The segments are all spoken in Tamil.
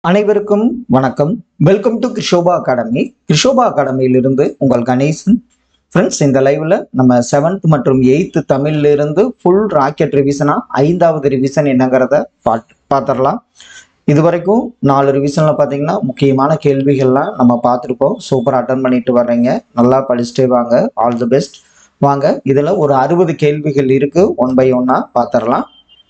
அனைவருக்கும் வணக்கம் welcome to Krishoba academy Krishoba அகாடமியிலிருந்து உங்கள் கணேசன் ஃப்ரெண்ட்ஸ் இந்த லைவ்ல நம்ம செவன்த் மற்றும் எயித்து தமிழ்ல இருந்து ஃபுல் ராக்கெட் ரிவிஷனா ஐந்தாவது ரிவிஷன் என்னங்கிறத பாட் பார்த்துடலாம் இது வரைக்கும் நாலு ரிவிஷன்ல பார்த்தீங்கன்னா முக்கியமான கேள்விகள்லாம் நம்ம பார்த்துருப்போம் சூப்பராக அட்டன் பண்ணிட்டு வர்றீங்க நல்லா படிச்சுட்டே வாங்க ஆல் தி பெஸ்ட் வாங்க இதுல ஒரு அறுபது கேள்விகள் இருக்கு ஒன் பை ஒன்னா பார்த்துடலாம்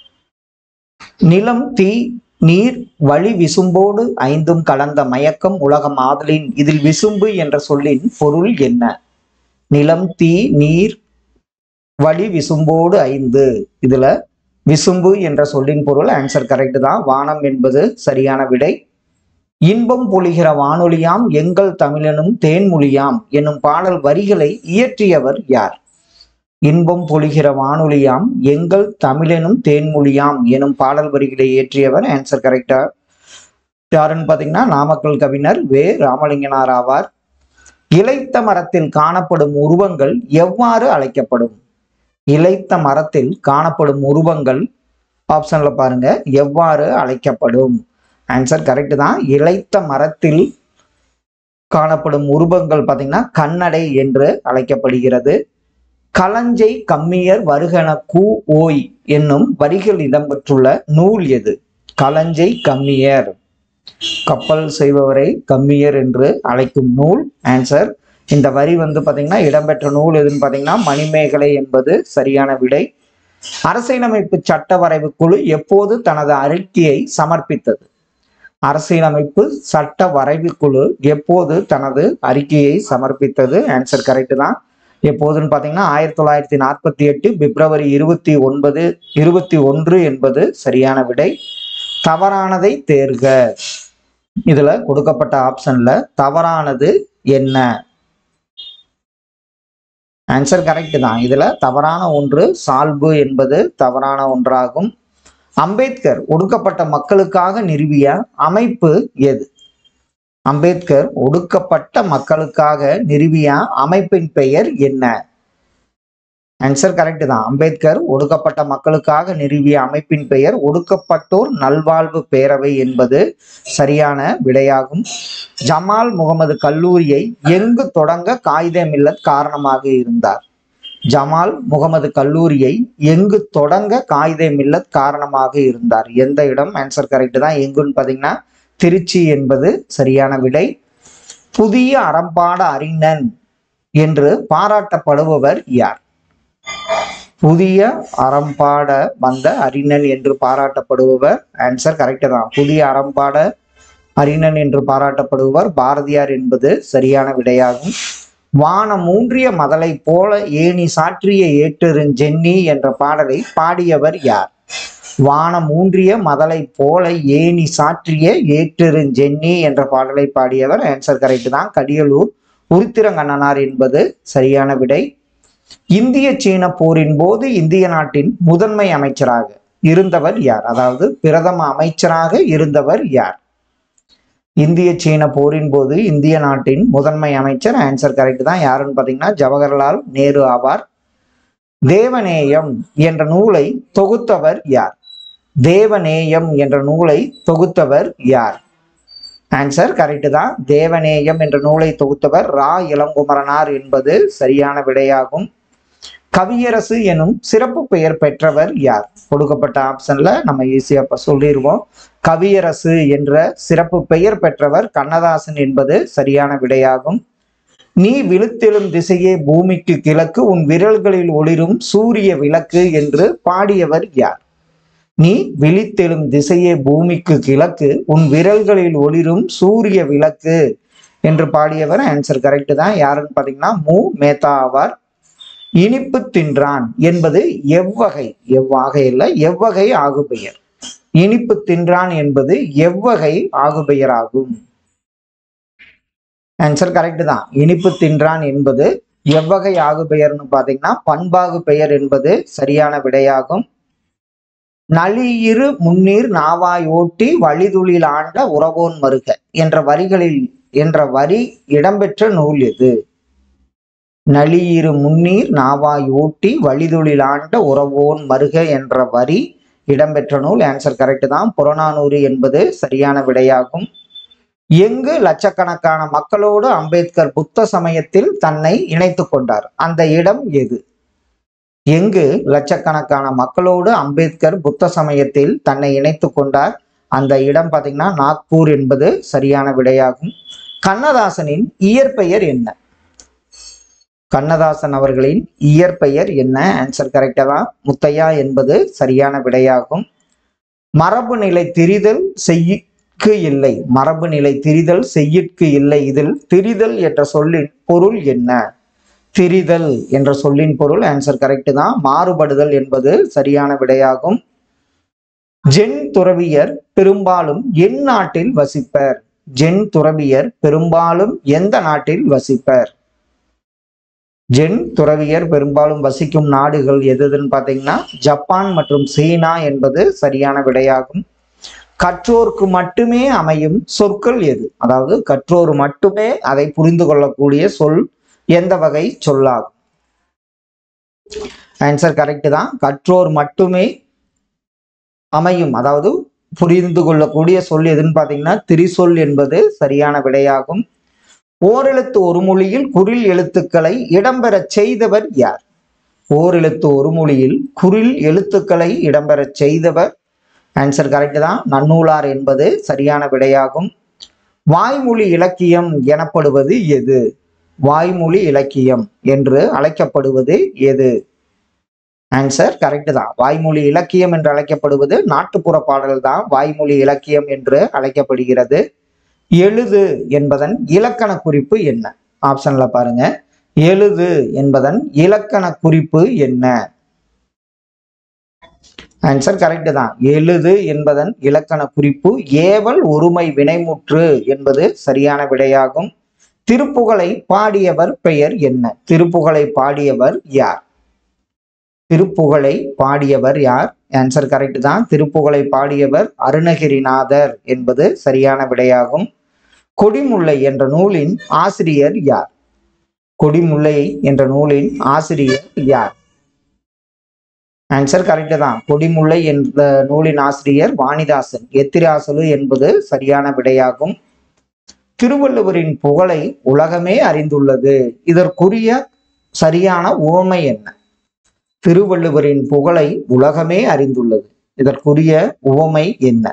நிலம் தீ நீர் வழி விசும்போடு ஐந்தும் கலந்த மயக்கம் உலகம் ஆதலின் இதில் விசும்பு என்ற சொல்லின் பொருள் என்ன நிலம் தீ நீர் வழி விசும்போடு ஐந்து இதுல விசும்பு என்ற சொல்லின் பொருள் ஆன்சர் கரெக்ட் தான் வானம் என்பது சரியான விடை இன்பம் பொழிகிற வானொலியாம் எங்கள் தமிழனும் தேன்மொழியாம் என்னும் பாடல் வரிகளை இயற்றியவர் யார் இன்பம் பொழிகிற வானொலியாம் எங்கள் தமிழெனும் தேன்மொழியாம் எனும் பாடல் வரிகளை இயற்றியவர் ஆன்சர் கரெக்டா யாருன்னு பார்த்தீங்கன்னா நாமக்கல் கவிஞர் வே ராமலிங்கனார் ஆவார் இலைத்த மரத்தில் காணப்படும் உருவங்கள் எவ்வாறு அழைக்கப்படும் இலைத்த மரத்தில் காணப்படும் உருவங்கள் ஆப்ஷன்ல பாருங்க எவ்வாறு அழைக்கப்படும் ஆன்சர் கரெக்ட் தான் இலைத்த மரத்தில் காணப்படும் உருவங்கள் பார்த்தீங்கன்னா கண்ணடை என்று அழைக்கப்படுகிறது களஞ்சை கம்மியர் வருகன கூ ஓய் என்னும் வரிகள் இடம்பெற்றுள்ள நூல் எது களஞ்சை கம்மியர் கப்பல் செய்பவரை கம்மியர் என்று அழைக்கும் நூல் ஆன்சர் இந்த வரி வந்து பாத்தீங்கன்னா இடம்பெற்ற நூல் எதுன்னு பாத்தீங்கன்னா மணிமேகலை என்பது சரியான விடை அரசியலமைப்பு சட்ட வரைவு குழு எப்போது தனது அறிக்கையை சமர்ப்பித்தது அரசியலமைப்பு சட்ட வரைவு குழு எப்போது தனது அறிக்கையை சமர்ப்பித்தது ஆன்சர் கரெக்ட் தான் எப்போதுன்னு பார்த்தீங்கன்னா ஆயிரத்தி தொள்ளாயிரத்தி நாற்பத்தி எட்டு பிப்ரவரி இருபத்தி ஒன்பது இருபத்தி ஒன்று என்பது சரியான விடை தவறானதை தேர்க இதுல கொடுக்கப்பட்ட ஆப்ஷன்ல தவறானது என்ன ஆன்சர் கரெக்ட் தான் இதுல தவறான ஒன்று சால்பு என்பது தவறான ஒன்றாகும் அம்பேத்கர் ஒடுக்கப்பட்ட மக்களுக்காக நிறுவிய அமைப்பு எது அம்பேத்கர் ஒடுக்கப்பட்ட மக்களுக்காக நிறுவிய அமைப்பின் பெயர் என்ன ஆன்சர் கரெக்ட் தான் அம்பேத்கர் ஒடுக்கப்பட்ட மக்களுக்காக நிறுவிய அமைப்பின் பெயர் ஒடுக்கப்பட்டோர் நல்வாழ்வு பேரவை என்பது சரியான விடையாகும் ஜமால் முகமது கல்லூரியை எங்கு தொடங்க காயிதே மில்லத் காரணமாக இருந்தார் ஜமால் முகமது கல்லூரியை எங்கு தொடங்க காயிதே மில்லத் காரணமாக இருந்தார் எந்த இடம் ஆன்சர் கரெக்ட் தான் எங்குன்னு பார்த்தீங்கன்னா திருச்சி என்பது சரியான விடை புதிய அறம்பாட அறிஞன் என்று பாராட்டப்படுபவர் யார் புதிய அறம்பாட வந்த அறிஞன் என்று பாராட்டப்படுபவர் ஆன்சர் கரெக்ட் தான் புதிய அறம்பாட அறிஞன் என்று பாராட்டப்படுபவர் பாரதியார் என்பது சரியான விடையாகும் வான மூன்றிய மதலை போல ஏணி சாற்றிய ஏற்றெருஞ்சென்னி என்ற பாடலை பாடியவர் யார் வானம் ஊன்றிய மதலை போல ஏணி சாற்றிய ஏற்றெருஞ்சென்னி என்ற பாடலை பாடியவர் ஆன்சர் கரெக்ட் தான் கடியலூர் உருத்திரங்கண்ணனார் என்பது சரியான விடை இந்திய சீன போரின் போது இந்திய நாட்டின் முதன்மை அமைச்சராக இருந்தவர் யார் அதாவது பிரதம அமைச்சராக இருந்தவர் யார் இந்திய சீன போரின் போது இந்திய நாட்டின் முதன்மை அமைச்சர் ஆன்சர் கரெக்ட் தான் யாருன்னு பார்த்தீங்கன்னா ஜவஹர்லால் நேரு ஆவார் தேவநேயம் என்ற நூலை தொகுத்தவர் யார் தேவநேயம் என்ற நூலை தொகுத்தவர் யார் ஆன்சர் கரெக்ட் தான் தேவநேயம் என்ற நூலை தொகுத்தவர் ரா இளங்குமரனார் என்பது சரியான விடையாகும் கவியரசு எனும் சிறப்பு பெயர் பெற்றவர் யார் கொடுக்கப்பட்ட ஆப்ஷன்ல நம்ம ஈஸியா சொல்லிடுவோம் கவியரசு என்ற சிறப்பு பெயர் பெற்றவர் கண்ணதாசன் என்பது சரியான விடையாகும் நீ விழுத்தெழும் திசையே பூமிக்கு கிழக்கு உன் விரல்களில் ஒளிரும் சூரிய விளக்கு என்று பாடியவர் யார் நீ விழித்தெழும் திசையே பூமிக்கு கிழக்கு உன் விரல்களில் ஒளிரும் சூரிய விளக்கு என்று பாடியவர் ஆன்சர் கரெக்ட் தான் யாருன்னு பார்த்தீங்கன்னா மு மேத்தா ஆவார் இனிப்பு தின்றான் என்பது எவ்வகை எவ்வகை இல்லை எவ்வகை ஆகுபெயர் இனிப்பு தின்றான் என்பது எவ்வகை ஆகுபெயர் ஆகும் ஆன்சர் கரெக்ட் தான் இனிப்பு தின்றான் என்பது எவ்வகை ஆகுபெயர்னு பார்த்தீங்கன்னா பண்பாகு பெயர் என்பது சரியான விடையாகும் நளியிரு முன்னீர் நாவாய் ஓட்டி வழிதுளில் ஆண்ட உறவோன் மருக என்ற வரிகளில் என்ற வரி இடம்பெற்ற நூல் எது நளியிரு முன்னீர் நாவாய் ஓட்டி வழிதுளில் ஆண்ட உறவோன் மருக என்ற வரி இடம்பெற்ற நூல் ஆன்சர் கரெக்ட் தான் புறநானூறு என்பது சரியான விடையாகும் எங்கு லட்சக்கணக்கான மக்களோடு அம்பேத்கர் புத்த சமயத்தில் தன்னை இணைத்து கொண்டார் அந்த இடம் எது எங்கு லட்சக்கணக்கான மக்களோடு அம்பேத்கர் புத்த சமயத்தில் தன்னை இணைத்து கொண்டார் அந்த இடம் பார்த்தீங்கன்னா நாக்பூர் என்பது சரியான விடையாகும் கண்ணதாசனின் இயற்பெயர் என்ன கண்ணதாசன் அவர்களின் இயற்பெயர் என்ன ஆன்சர் கரெக்டா தான் முத்தையா என்பது சரியான விடையாகும் மரபு நிலை திரிதல் செய்யிற்கு இல்லை மரபு நிலை திரிதல் செய்யிற்கு இல்லை இதில் திரிதல் என்ற சொல்லின் பொருள் என்ன திரிதல் என்ற சொல்லின் பொருள் ஆன்சர் கரெக்ட் தான் மாறுபடுதல் என்பது சரியான விடையாகும் ஜென் துறவியர் பெரும்பாலும் என் நாட்டில் வசிப்பர் ஜென் துறவியர் பெரும்பாலும் எந்த நாட்டில் வசிப்பர் ஜென் துறவியர் பெரும்பாலும் வசிக்கும் நாடுகள் எதுன்னு பார்த்தீங்கன்னா ஜப்பான் மற்றும் சீனா என்பது சரியான விடையாகும் கற்றோருக்கு மட்டுமே அமையும் சொற்கள் எது அதாவது கற்றோர் மட்டுமே அதை புரிந்து கொள்ளக்கூடிய சொல் எந்த வகை சொல்லாகும் ஆன்சர் கரெக்ட் தான் கற்றோர் மட்டுமே அமையும் அதாவது புரிந்து கொள்ளக்கூடிய சொல் எதுன்னு பார்த்தீங்கன்னா திரிசொல் என்பது சரியான விடையாகும் ஓரெழுத்து ஒரு மொழியில் குறில் எழுத்துக்களை இடம்பெறச் செய்தவர் யார் ஓரெழுத்து ஒரு மொழியில் குறில் எழுத்துக்களை இடம்பெறச் செய்தவர் ஆன்சர் கரெக்ட் தான் நன்னூலார் என்பது சரியான விடையாகும் வாய்மொழி இலக்கியம் எனப்படுவது எது வாய்மொழி இலக்கியம் என்று அழைக்கப்படுவது எது ஆன்சர் கரெக்ட் தான் வாய்மொழி இலக்கியம் என்று அழைக்கப்படுவது நாட்டுப்புற பாடல் தான் வாய்மொழி இலக்கியம் என்று அழைக்கப்படுகிறது எழுது என்பதன் இலக்கண குறிப்பு என்ன ஆப்ஷன்ல பாருங்க எழுது என்பதன் இலக்கண குறிப்பு என்ன ஆன்சர் கரெக்ட் தான் எழுது என்பதன் இலக்கண குறிப்பு ஏவல் ஒருமை வினைமுற்று என்பது சரியான விடையாகும் திருப்புகழை பாடியவர் பெயர் என்ன திருப்புகழை பாடியவர் யார் திருப்புகழை பாடியவர் யார் ஆன்சர் கரெக்ட் தான் திருப்புகழை பாடியவர் அருணகிரிநாதர் என்பது சரியான விடையாகும் கொடிமுல்லை என்ற நூலின் ஆசிரியர் யார் கொடிமுல்லை என்ற நூலின் ஆசிரியர் யார் ஆன்சர் கரெக்ட் தான் கொடிமுல்லை என்ற நூலின் ஆசிரியர் வாணிதாசன் எத்திராசலு என்பது சரியான விடையாகும் திருவள்ளுவரின் புகழை உலகமே அறிந்துள்ளது இதற்குரிய சரியான ஓமை என்ன திருவள்ளுவரின் புகழை உலகமே அறிந்துள்ளது இதற்குரிய உவமை என்ன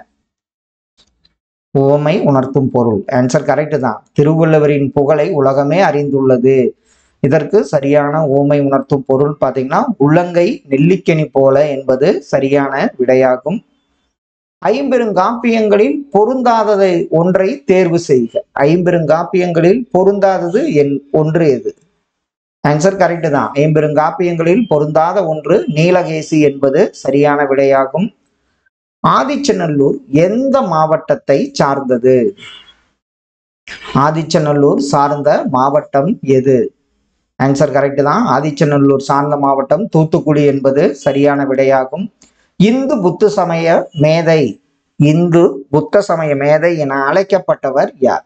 உவமை உணர்த்தும் பொருள் ஆன்சர் கரெக்ட் தான் திருவள்ளுவரின் புகழை உலகமே அறிந்துள்ளது இதற்கு சரியான ஓமை உணர்த்தும் பொருள் பார்த்தீங்கன்னா உள்ளங்கை நெல்லிக்கனி போல என்பது சரியான விடையாகும் ஐம்பெருங்காப்பியங்களில் பொருந்தாததை ஒன்றை தேர்வு செய்க ஐம்பெருங்காப்பியங்களில் பொருந்தாதது என் ஒன்று எது ஆன்சர் கரெக்ட் தான் ஐம்பெருங்காப்பியங்களில் பொருந்தாத ஒன்று நீலகேசி என்பது சரியான விடையாகும் ஆதிச்சநல்லூர் எந்த மாவட்டத்தை சார்ந்தது ஆதிச்சநல்லூர் சார்ந்த மாவட்டம் எது ஆன்சர் கரெக்ட் தான் ஆதிச்சநல்லூர் சார்ந்த மாவட்டம் தூத்துக்குடி என்பது சரியான விடையாகும் இந்து புத்த சமய மேதை இந்து புத்த சமய மேதை என அழைக்கப்பட்டவர் யார்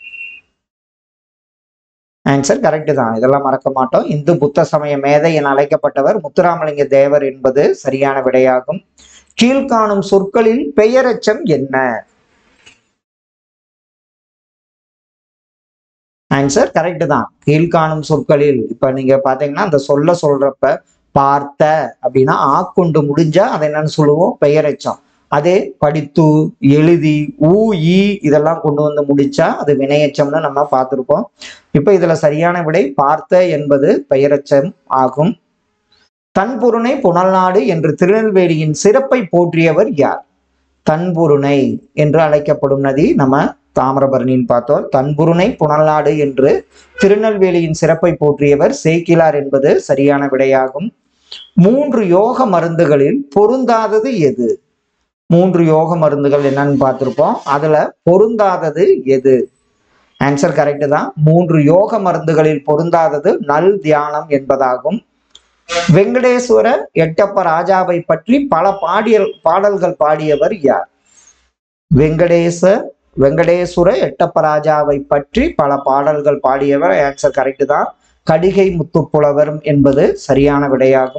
ஆன்சர் கரெக்ட் தான் இதெல்லாம் மறக்க மாட்டோம் இந்து புத்த சமய மேதை என அழைக்கப்பட்டவர் முத்துராமலிங்க தேவர் என்பது சரியான விடையாகும் கீழ்காணும் சொற்களில் பெயரெச்சம் என்ன ஆன்சர் கரெக்ட் தான் கீழ்காணும் சொற்களில் இப்ப நீங்க பாத்தீங்கன்னா அந்த சொல்ல சொல்றப்ப பார்த்த அப்படின்னா ஆக்கொண்டு முடிஞ்சா அதை என்னன்னு சொல்லுவோம் பெயரெச்சம் அதே படித்து எழுதி ஊ ஈ இதெல்லாம் கொண்டு வந்து முடிச்சா அது வினையச்சம்னு நம்ம பார்த்துருப்போம் இப்ப இதுல சரியான விடை பார்த்த என்பது பெயரெச்சம் ஆகும் தன்புருணை புனல்நாடு என்று திருநெல்வேலியின் சிறப்பை போற்றியவர் யார் தன்புருணை என்று அழைக்கப்படும் நதி நம்ம தாமிரபரணின்னு பார்த்தோம் தன்புருணை புனல்நாடு என்று திருநெல்வேலியின் சிறப்பை போற்றியவர் சேக்கிலார் என்பது சரியான விடையாகும் மூன்று யோக மருந்துகளில் பொருந்தாதது எது மூன்று யோக மருந்துகள் என்னன்னு பார்த்திருப்போம் அதுல பொருந்தாதது எது ஆன்சர் கரெக்ட் தான் மூன்று யோக மருந்துகளில் பொருந்தாதது நல் தியானம் என்பதாகும் வெங்கடேஸ்வர எட்டப்ப ராஜாவை பற்றி பல பாடியல் பாடல்கள் பாடியவர் யார் வெங்கடேச வெங்கடேஸ்வர எட்டப்ப ராஜாவை பற்றி பல பாடல்கள் பாடியவர் ஆன்சர் கரெக்ட் தான் கடிகை முத்துப்புலவர் என்பது சரியான விடையாகும்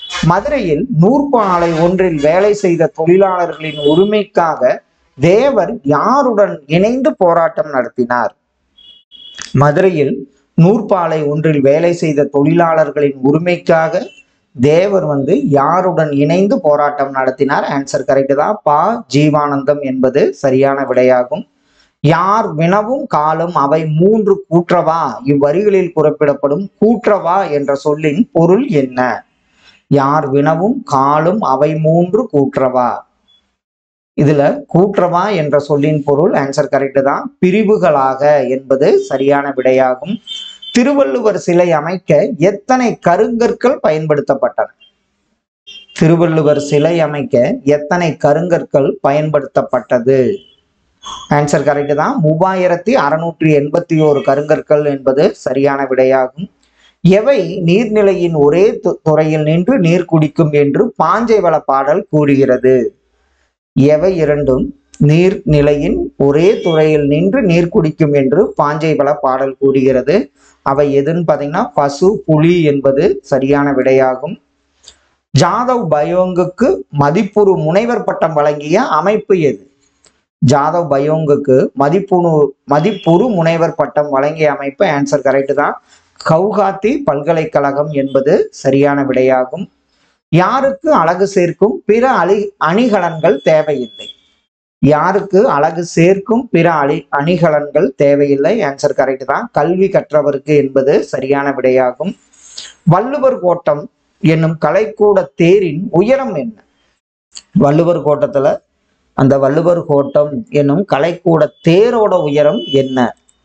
மதுரையில் நூற்பு ஆலை ஒன்றில் வேலை செய்த தொழிலாளர்களின் உரிமைக்காக தேவர் யாருடன் இணைந்து போராட்டம் நடத்தினார் மதுரையில் நூற்பாலை ஒன்றில் வேலை செய்த தொழிலாளர்களின் உரிமைக்காக தேவர் வந்து யாருடன் இணைந்து போராட்டம் நடத்தினார் ஆன்சர் கரெக்ட் தான் பா ஜீவானந்தம் என்பது சரியான விடையாகும் யார் வினவும் காலும் அவை மூன்று கூற்றவா இவ்வரிகளில் குறிப்பிடப்படும் கூற்றவா என்ற சொல்லின் பொருள் என்ன யார் வினவும் காலும் அவை மூன்று கூற்றவா இதுல கூற்றவா என்ற சொல்லின் பொருள் ஆன்சர் கரெக்ட் தான் பிரிவுகளாக என்பது சரியான விடையாகும் திருவள்ளுவர் சிலை அமைக்க எத்தனை கருங்கற்கள் பயன்படுத்தப்பட்டன திருவள்ளுவர் சிலை அமைக்க எத்தனை கருங்கற்கள் பயன்படுத்தப்பட்டது ஆன்சர் கரெக்ட் தான் மூவாயிரத்தி அறுநூற்றி எண்பத்தி ஓரு கருங்கற்கள் என்பது சரியான விடையாகும் எவை நீர்நிலையின் ஒரே து- துறையில் நின்று நீர் குடிக்கும் என்று பாஞ்சைவள பாடல் கூறுகிறது எவை இரண்டும் நீர்நிலையின் ஒரே துறையில் நின்று நீர் குடிக்கும் என்று பாஞ்சைவள பாடல் கூறுகிறது அவை எதுன்னு பார்த்தீங்கன்னா பசு புலி என்பது சரியான விடையாகும் ஜாதவ் பயோங்குக்கு மதிப்புறு முனைவர் பட்டம் வழங்கிய அமைப்பு எது ஜாதவ் பயோங்குக்கு மதிப்புணு மதிப்புறு முனைவர் பட்டம் வழங்கிய அமைப்பு ஆன்சர் கரெக்ட் தான் கவுகாத்தி பல்கலைக்கழகம் என்பது சரியான விடையாகும் யாருக்கு அழகு சேர்க்கும் பிற அணி அணிகலன்கள் தேவையில்லை யாருக்கு அழகு சேர்க்கும் பிற அணி அணிகலன்கள் தேவையில்லை ஆன்சர் கரெக்ட் தான் கல்வி கற்றவருக்கு என்பது சரியான விடையாகும் வள்ளுவர் கோட்டம் என்னும் கலைக்கூட தேரின் உயரம் என்ன வள்ளுவர் கோட்டத்துல அந்த வள்ளுவர் கோட்டம் என்னும் கலைக்கூட தேரோட உயரம் என்ன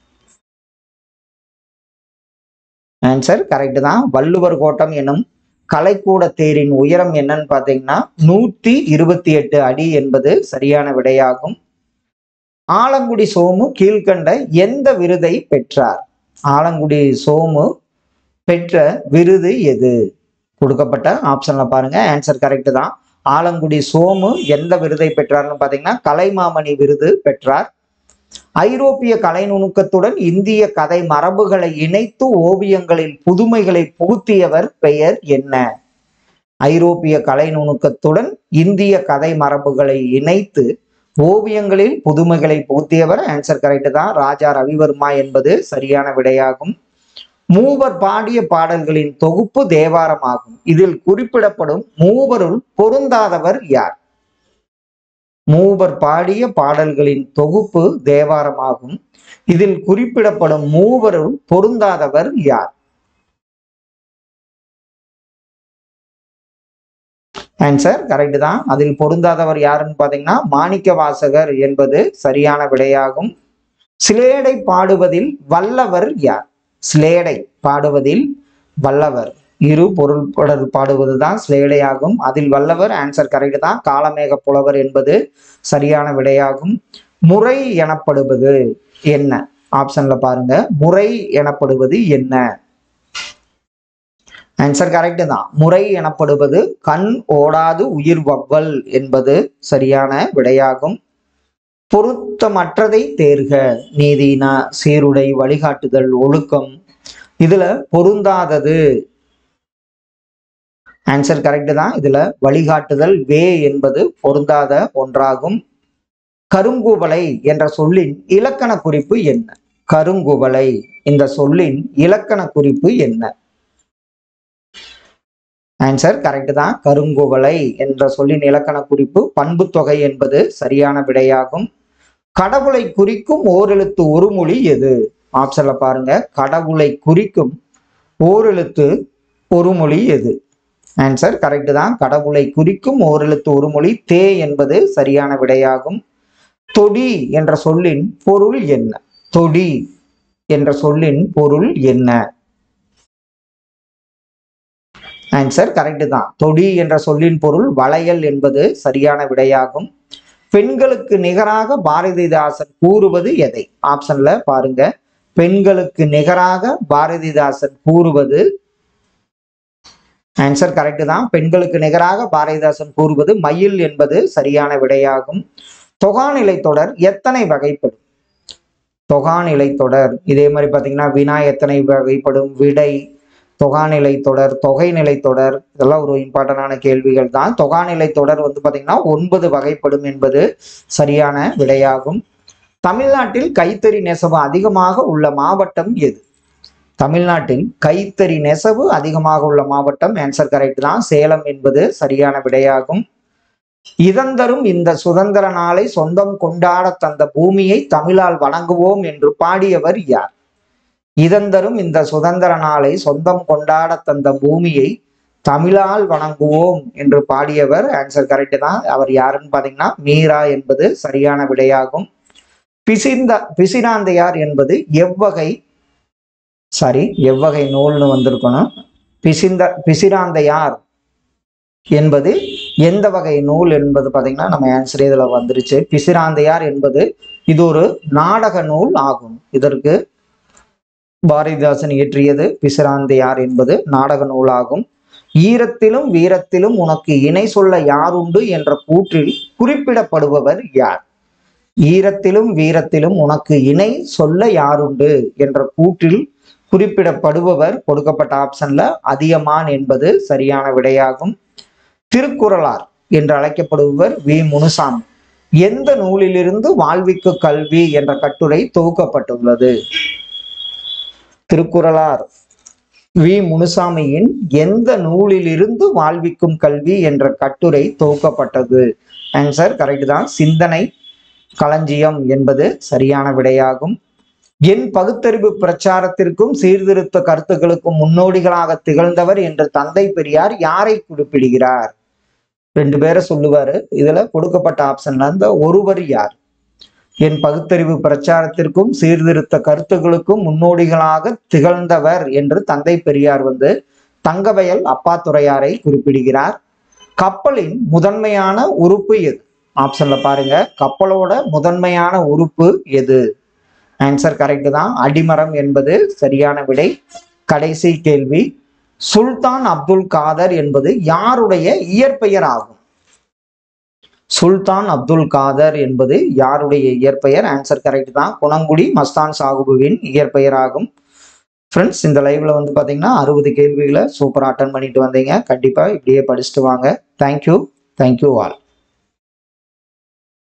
ஆன்சர் கரெக்ட் தான் வள்ளுவர் கோட்டம் என்னும் கலைக்கூட தேரின் உயரம் என்னன்னு பார்த்தீங்கன்னா நூத்தி இருபத்தி எட்டு அடி என்பது சரியான விடையாகும் ஆலங்குடி சோமு கீழ்கண்ட எந்த விருதை பெற்றார் ஆலங்குடி சோமு பெற்ற விருது எது கொடுக்கப்பட்ட ஆப்ஷன்ல பாருங்க ஆன்சர் கரெக்ட் தான் ஆலங்குடி சோமு எந்த விருதை பெற்றார்னு பார்த்தீங்கன்னா கலைமாமணி விருது பெற்றார் ஐரோப்பிய கலை நுணுக்கத்துடன் இந்திய கதை மரபுகளை இணைத்து ஓவியங்களில் புதுமைகளை புகுத்தியவர் பெயர் என்ன ஐரோப்பிய கலை நுணுக்கத்துடன் இந்திய கதை மரபுகளை இணைத்து ஓவியங்களில் புதுமைகளை புகுத்தியவர் ஆன்சர் கரெக்ட் தான் ராஜா ரவிவர்மா என்பது சரியான விடையாகும் மூவர் பாடிய பாடல்களின் தொகுப்பு தேவாரமாகும் இதில் குறிப்பிடப்படும் மூவருள் பொருந்தாதவர் யார் மூவர் பாடிய பாடல்களின் தொகுப்பு தேவாரமாகும் இதில் குறிப்பிடப்படும் மூவருள் பொருந்தாதவர் யார் ஆன்சர் கரெக்ட் தான் அதில் பொருந்தாதவர் யாருன்னு பார்த்தீங்கன்னா மாணிக்க வாசகர் என்பது சரியான விடையாகும் சிலேடை பாடுவதில் வல்லவர் யார் சிலேடை பாடுவதில் வல்லவர் இரு பொருள்படல் பாடுவது தான் சிலேடையாகும் அதில் வல்லவர் ஆன்சர் கரெக்ட் தான் காலமேக புலவர் என்பது சரியான விடையாகும் முறை எனப்படுவது என்ன ஆப்ஷன்ல பாருங்க முறை எனப்படுவது என்ன ஆன்சர் கரெக்ட் தான் முறை எனப்படுவது கண் ஓடாது உயிர் வவ்வல் என்பது சரியான விடையாகும் பொருத்தமற்றதை தேர்க நீதினா சீருடை வழிகாட்டுதல் ஒழுக்கம் இதுல பொருந்தாதது ஆன்சர் கரெக்ட் தான் இதுல வழிகாட்டுதல் வே என்பது பொருந்தாத ஒன்றாகும் கருங்குவளை என்ற சொல்லின் இலக்கண குறிப்பு என்ன கருங்குவளை இந்த சொல்லின் இலக்கண குறிப்பு என்ன ஆன்சர் கரெக்ட் தான் கருங்குவளை என்ற சொல்லின் இலக்கண குறிப்பு பண்பு தொகை என்பது சரியான விடையாகும் கடவுளை குறிக்கும் ஓரெழுத்து ஒரு மொழி எது ஆப்ஷன்ல பாருங்க கடவுளை குறிக்கும் ஓரெழுத்து ஒரு மொழி எது ஆன்சர் கரெக்ட் தான் கடவுளை குறிக்கும் ஓரெழுத்து ஒரு மொழி தே என்பது சரியான விடையாகும் தொடி என்ற சொல்லின் பொருள் என்ன தொடி என்ற சொல்லின் பொருள் என்ன ஆன்சர் கரெக்ட் தான் தொடி என்ற சொல்லின் பொருள் வளையல் என்பது சரியான விடையாகும் பெண்களுக்கு நிகராக பாரதிதாசன் கூறுவது எதை ஆப்ஷன்ல பாருங்க பெண்களுக்கு நிகராக பாரதிதாசன் கூறுவது ஆன்சர் கரெக்ட் தான் பெண்களுக்கு நிகராக பாரதிதாசன் கூறுவது மயில் என்பது சரியான விடையாகும் தொகாநிலை தொடர் எத்தனை வகைப்படும் தொகாநிலை தொடர் இதே மாதிரி பார்த்தீங்கன்னா வினா எத்தனை வகைப்படும் விடை தொகாநிலை தொடர் தொகைநிலை தொடர் இதெல்லாம் ஒரு இம்பார்ட்டண்டான கேள்விகள் தான் தொகாநிலை தொடர் வந்து பாத்தீங்கன்னா ஒன்பது வகைப்படும் என்பது சரியான விடையாகும் தமிழ்நாட்டில் கைத்தறி நெசவு அதிகமாக உள்ள மாவட்டம் எது தமிழ்நாட்டில் கைத்தறி நெசவு அதிகமாக உள்ள மாவட்டம் ஆன்சர் கரெக்ட் தான் சேலம் என்பது சரியான விடையாகும் இதந்தரும் இந்த சுதந்திர நாளை சொந்தம் கொண்டாட தந்த பூமியை தமிழால் வணங்குவோம் என்று பாடியவர் யார் இதந்தரும் இந்த சுதந்திர நாளை சொந்தம் கொண்டாட தந்த பூமியை தமிழால் வணங்குவோம் என்று பாடியவர் ஆன்சர் கரெக்ட் தான் அவர் யாருன்னு பாத்தீங்கன்னா மீரா என்பது சரியான விடையாகும் பிசிந்த பிசிராந்தையார் என்பது எவ்வகை சாரி எவ்வகை நூல்னு வந்திருக்கணும் பிசிந்த பிசிராந்தையார் என்பது எந்த வகை நூல் என்பது பார்த்தீங்கன்னா நம்ம ஆன்சர் இதில் வந்துருச்சு பிசிராந்தையார் என்பது இது ஒரு நாடக நூல் ஆகும் இதற்கு பாரதிதாசன் இயற்றியது பிசிராந்தையார் என்பது நாடக நூலாகும் ஈரத்திலும் வீரத்திலும் உனக்கு இணை சொல்ல யாருண்டு என்ற கூற்றில் குறிப்பிடப்படுபவர் யார் ஈரத்திலும் வீரத்திலும் உனக்கு இணை சொல்ல யாருண்டு என்ற கூற்றில் குறிப்பிடப்படுபவர் கொடுக்கப்பட்ட ஆப்ஷன்ல அதியமான் என்பது சரியான விடையாகும் திருக்குறளார் என்று அழைக்கப்படுபவர் வி முனுசாமி எந்த நூலிலிருந்து வாழ்விக்கு கல்வி என்ற கட்டுரை தொகுக்கப்பட்டுள்ளது திருக்குறளார் வி முனுசாமியின் எந்த நூலிலிருந்து வாழ்விக்கும் கல்வி என்ற கட்டுரை தொகுக்கப்பட்டது ஆன்சர் கரெக்ட் தான் சிந்தனை களஞ்சியம் என்பது சரியான விடையாகும் என் பகுத்தறிவு பிரச்சாரத்திற்கும் சீர்திருத்த கருத்துக்களுக்கும் முன்னோடிகளாக திகழ்ந்தவர் என்று தந்தை பெரியார் யாரை குறிப்பிடுகிறார் ரெண்டு பேரை சொல்லுவாரு இதுல கொடுக்கப்பட்ட ஆப்ஷன்ல அந்த ஒருவர் யார் என் பகுத்தறிவு பிரச்சாரத்திற்கும் சீர்திருத்த கருத்துக்களுக்கும் முன்னோடிகளாக திகழ்ந்தவர் என்று தந்தை பெரியார் வந்து தங்கவயல் அப்பாத்துறையாரை குறிப்பிடுகிறார் கப்பலின் முதன்மையான உறுப்பு எது ஆப்ஷன்ல பாருங்க கப்பலோட முதன்மையான உறுப்பு எது ஆன்சர் கரெக்ட் தான் அடிமரம் என்பது சரியான விடை கடைசி கேள்வி சுல்தான் அப்துல் காதர் என்பது யாருடைய இயற்பெயர் ஆகும் சுல்தான் அப்துல் காதர் என்பது யாருடைய இயற்பெயர் ஆன்சர் கரெக்ட் தான் குணங்குடி மஸ்தான் சாகுபுவின் இயற்பெயர் ஆகும் ஃப்ரெண்ட்ஸ் இந்த லைவ்ல வந்து பாத்தீங்கன்னா அறுபது கேள்விகளை சூப்பராக அட்டன் பண்ணிட்டு வந்தீங்க கண்டிப்பா இப்படியே படிச்சுட்டு வாங்க தேங்க்யூ தேங்க்யூ ஆல்